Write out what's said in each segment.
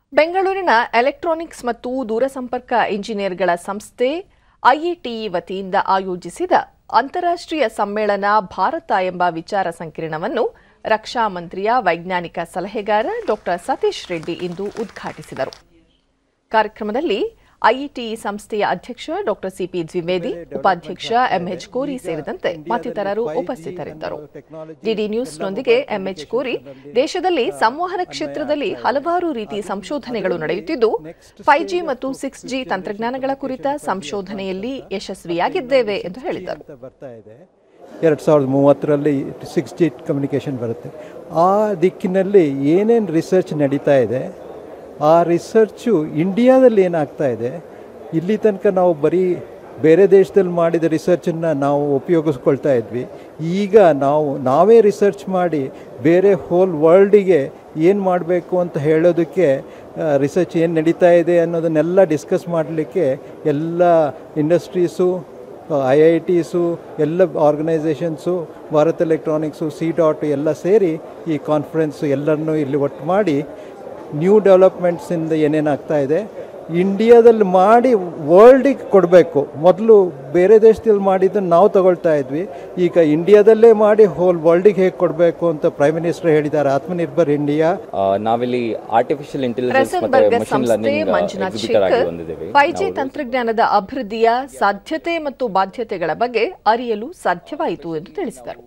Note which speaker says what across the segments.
Speaker 1: ಬೆಂಗಳೂರಿನ ಎಲೆಕ್ಟ್ರಾನಿಕ್ಸ್ ಮತ್ತು ದೂರಸಂಪರ್ಕ ಇಂಜಿನಿಯರ್ಗಳ ಸಂಸ್ಥೆ ಐಇಟಿಇ ವತಿಯಿಂದ ಆಯೋಜಿಸಿದ ಅಂತಾರಾಷ್ಟ್ರೀಯ ಸಮ್ಮೇಳನ ಭಾರತ ಎಂಬ ವಿಚಾರ ಸಂಕಿರಣವನ್ನು ರಕ್ಷಾ ಮಂತ್ರಿಯ ವೈಜ್ಞಾನಿಕ ಸಲಹೆಗಾರ ಡಾ ಸತೀಶ್ ರೆಡ್ಡಿ ಇಂದು ಉದ್ಘಾಟಿಸಿದರು ಕಾರ್ಯಕ್ರಮದಲ್ಲಿ ಐಇಟಿಇ ಸಂಸ್ಥೆಯ ಅಧ್ಯಕ್ಷ ಡಾ ಸಿಪಿ ದ್ವಿವೇದಿ ಉಪಾಧ್ಯಕ್ಷ ಎಂಎಚ್ ಕೋರಿ ಸೇರಿದಂತೆ ಮತ್ತಿತರರು ಉಪಸ್ಥಿತರಿದ್ದರು ಡಿಡಿ ನ್ಯೂಸ್ನೊಂದಿಗೆ ಎಂಎಚ್ ಕೋರಿ ದೇಶದಲ್ಲಿ ಸಂವಹನ ಕ್ಷೇತ್ರದಲ್ಲಿ ಹಲವಾರು ರೀತಿ ಸಂಶೋಧನೆಗಳು ನಡೆಯುತ್ತಿದ್ದು ಫೈವ್ ಜಿ ಮತ್ತು ಸಿಕ್ಸ್ ಜಿ ತಂತ್ರಜ್ಞಾನಗಳ ಕುರಿತ ಸಂಶೋಧನೆಯಲ್ಲಿ ಯಶಸ್ವಿಯಾಗಿದ್ದೇವೆ ಎಂದು ಹೇಳಿದರು
Speaker 2: ಅಂತ ಬರ್ತಾ ಇದೆ ಎರಡು ಸಾವಿರದ ಮೂವತ್ತರಲ್ಲಿ ಸಿಕ್ಸ್ ಜಿ ಕಮ್ಯುನಿಕೇಷನ್ ಬರುತ್ತೆ ಆ ದಿಕ್ಕಿನಲ್ಲಿ ಏನೇನು ರಿಸರ್ಚ್ ನಡೀತಾ ಇದೆ ಆ ರಿಸರ್ಚು ಇಂಡಿಯಾದಲ್ಲಿ ಏನಾಗ್ತಾ ಇದೆ ಇಲ್ಲಿ ತನಕ ನಾವು ಬರೀ ಬೇರೆ ದೇಶದಲ್ಲಿ ಮಾಡಿದ ರಿಸರ್ಚನ್ನು ನಾವು ಉಪಯೋಗಿಸ್ಕೊಳ್ತಾ ಇದ್ವಿ ಈಗ ನಾವು ನಾವೇ ರಿಸರ್ಚ್ ಮಾಡಿ ಬೇರೆ ಹೋಲ್ ವರ್ಲ್ಡಿಗೆ ಏನು ಮಾಡಬೇಕು ಅಂತ ಹೇಳೋದಕ್ಕೆ ರಿಸರ್ಚ್ ಏನು ನಡೀತಾ ಇದೆ ಅನ್ನೋದನ್ನೆಲ್ಲ ಡಿಸ್ಕಸ್ ಮಾಡಲಿಕ್ಕೆ ಎಲ್ಲ ಇಂಡಸ್ಟ್ರೀಸು ಐ ಐ ಟಿಸು ಎಲ್ಲ organisations Bharat Electronics C DOT ಎಲ್ಲ ಸೇರಿ ಈ ಕಾನ್ಫರೆನ್ಸು ಎಲ್ಲರನ್ನೂ ಇಲ್ಲಿ ಒಟ್ಟು ಮಾಡಿ ನ್ಯೂ ಡೆವಲಪ್ಮೆಂಟ್ಸಿಂದ ಏನೇನಾಗ್ತಾ ಇದೆ ಇಂಡಿಯಾದಲ್ಲಿ ಮಾಡಿ ವರ್ಲ್ಡಿಗೆ ಕೊಡಬೇಕು ಮೊದಲು ಬೇರೆ ದೇಶದಲ್ಲಿ ಮಾಡಿದ್ದನ್ನು ನಾವು ತಗೊಳ್ತಾ ಇದ್ವಿ ಈಗ ಇಂಡಿಯಾದಲ್ಲೇ ಮಾಡಿ ಹೋಲ್ ವರ್ಲ್ಡಿಗೆ ಹೇಗೆ ಕೊಡಬೇಕು ಅಂತ ಪ್ರೈಮ್ ಮಿನಿಸ್ಟರ್ ಹೇಳಿದ್ದಾರೆ ಆತ್ಮನಿರ್ಭರ್ ಇಂಡಿಯಾ
Speaker 3: ಆ, ನಾವಿಲ್ಲಿ ಆರ್ಟಿಫಿಷಿಯಲ್ ಇಂಟೆಲಿಜೆನ್ಸ್
Speaker 1: ಪ್ರಸನ್
Speaker 3: ಮತ್ತೆ
Speaker 1: ಬರ್ಗರ್
Speaker 3: ಮಷಿನ್
Speaker 1: ಸಂಸ್ಥೆ
Speaker 3: ಲರ್ನಿಂಗ್
Speaker 1: ಮಂಜುನಾಥ್
Speaker 3: ಎಕ್ಸಿಬಿಟರ್ ಆಗಿ
Speaker 1: ಶೇಖರ್
Speaker 3: ಬಂದಿದ್ದೇವೆ
Speaker 1: ಫೈವ್ ಜಿ ತಂತ್ರಜ್ಞಾನದ ಅಭಿವೃದ್ಧಿಯ ಸಾಧ್ಯತೆ ಮತ್ತು ಬಾಧ್ಯತೆಗಳ ಬಗ್ಗೆ ಅರಿಯಲು ಸಾಧ್ಯವಾಯಿತು ಎಂದು ತಿಳಿಸಿದರು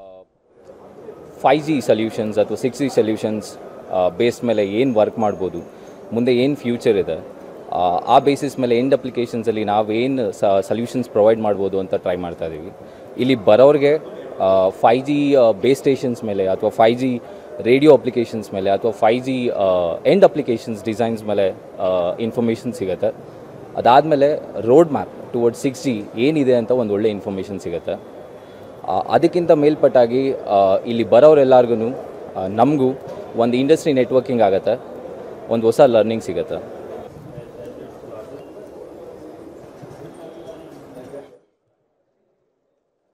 Speaker 3: ಫೈವ್ ಜಿ ಸೊಲ್ಯೂಷನ್ಸ್ ಅಥವಾ ಸಿಕ್ಸ್ ಜಿ ಸೊಲ್ಯೂಷನ್ಸ್ ಬೇಸ್ ಮೇಲೆ ಏನು ವರ್ಕ್ ಮಾಡ್ಬೋದು ಮುಂದೆ ಏನು ಫ್ಯೂಚರ್ ಇದೆ ಆ, ಆ ಬೇಸಿಸ್ ಮೇಲೆ ಎಂಡ್ ಅಪ್ಲಿಕೇಶನ್ಸಲ್ಲಿ ನಾವು ಏನು ಸೊಲ್ಯೂಷನ್ಸ್ ಪ್ರೊವೈಡ್ ಮಾಡ್ಬೋದು ಅಂತ ಟ್ರೈ ಮಾಡ್ತಾ ಇದ್ದೀವಿ ಇಲ್ಲಿ ಬರೋರಿಗೆ ಫೈ ಜಿ ಬೇಸ್ ಸ್ಟೇಷನ್ಸ್ ಮೇಲೆ ಅಥವಾ ಫೈ ಜಿ ರೇಡಿಯೋ ಅಪ್ಲಿಕೇಶನ್ಸ್ ಮೇಲೆ ಅಥವಾ five G end applications designs ಮೇಲೆ ಇನ್ಫಾರ್ಮೇಷನ್ ಸಿಗುತ್ತೆ ಅದಾದಮೇಲೆ road map toward six G ಏನಿದೆ ಅಂತ ಒಂದು ಒಳ್ಳೆ ಇನ್ಫಾರ್ಮೇಷನ್ ಸಿಗುತ್ತೆ ಆ, ಅದಕ್ಕಿಂತ ಮೇಲ್ಪಟ್ಟಾಗಿ ಆ, ಇಲ್ಲಿ ಬರೋರೆಲ್ಲರಿಗೂ ನಮಗೂ ಒಂದು ಇಂಡಸ್ಟ್ರಿ ನೆಟ್ವರ್ಕಿಂಗ್ ಆಗುತ್ತೆ ಒಂದು ಹೊಸ ಲರ್ನಿಂಗ್ ಸಿಗುತ್ತೆ